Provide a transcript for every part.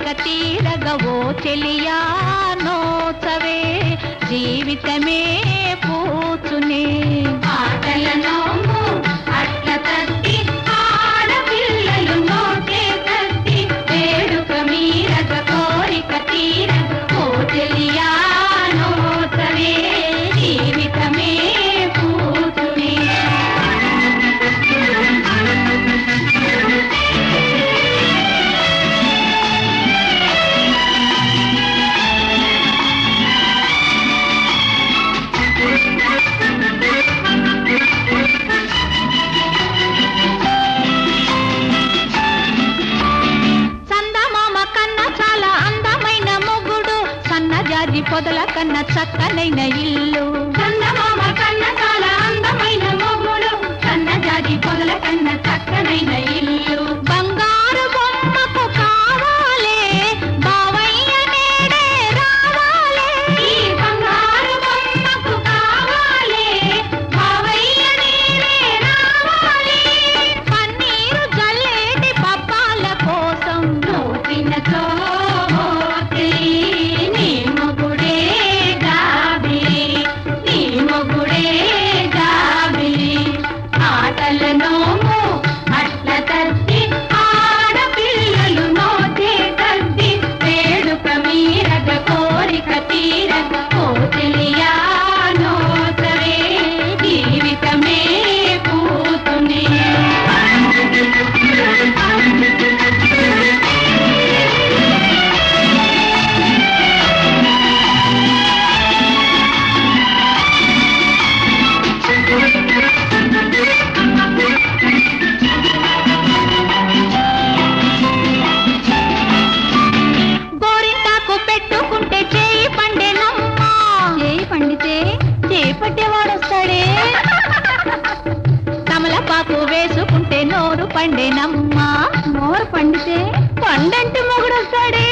కోరిక తీరగవో చెలియా నోచవే జీవితమే పూచునే ఆటలను అట్ల తట్టి ఆడపిల్లలు నోటే తట్టి వేడుక మీరగ కోరిక తీరగ ఓ తెలియా నోతవే జీవితమే పూతునే చందమామ కన్న చాలా అందమైన మొగుడు సన్నజాజి పొదల కన్న చక్కనైన ఇల్లు చందమామ కన్న చాలా అందమైన మొగుడు సన్నజాజి పొదల కన్న చక్కనైన ఇల్లు బంగారు బొమ్మకు కావాలే బావయ్య నేడే రావాలే ఈ బంగారు బొమ్మకు కావాలే బావయ్య నీవే రావాలి పన్నీరు జల్లేటి పప్పాల కోసం నోటినతో మోతిలి నీ మొగుడే గాబిలి నీ మొగుడే గాబిలి ఆటలనోము అట్ల తట్టి ఆడపిల్లలు నోటే తట్టి వేడుక మీరగ కోరిక తీరగ ఓ తెలియా నోతవే జీవితమే పూతునే గోరింటాకు పెట్టుకుంటే చేయి పండేనమ్మా చేయి పండితే చేయి పట్టేవాడు వస్తాడే కమలపాకు వేసుకుంటే నోరు పండేనమ్మా నోరు పండితే పండంటి మొగుడు వస్తాడే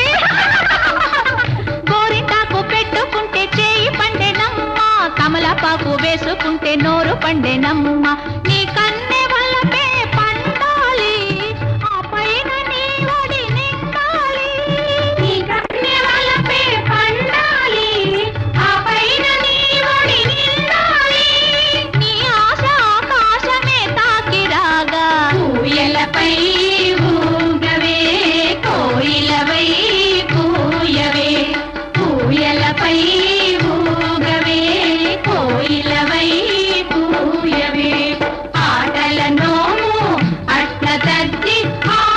గోరింటాకు పెట్టుకుంటే చేయి పండేనమ్మా కమలపాకు వేసుకుంటే నోరు పండేనమ్మా నీ కన్నె వల్లపే పండాలి ఆ పైన నీ ఒడి నిండాలి నీ కన్నె వలపే పండాలి ఆ పైన నీ ఒడి నిండాలి నీ ఆశ ఆకాశమే తాకి రాగా ఊయలపై ఊగవే కోయిలవై పూయవే ఊయలపై ఊగవే కోయిలవై పూయవే ఆటల నోము అట్ల తద్ది ఆ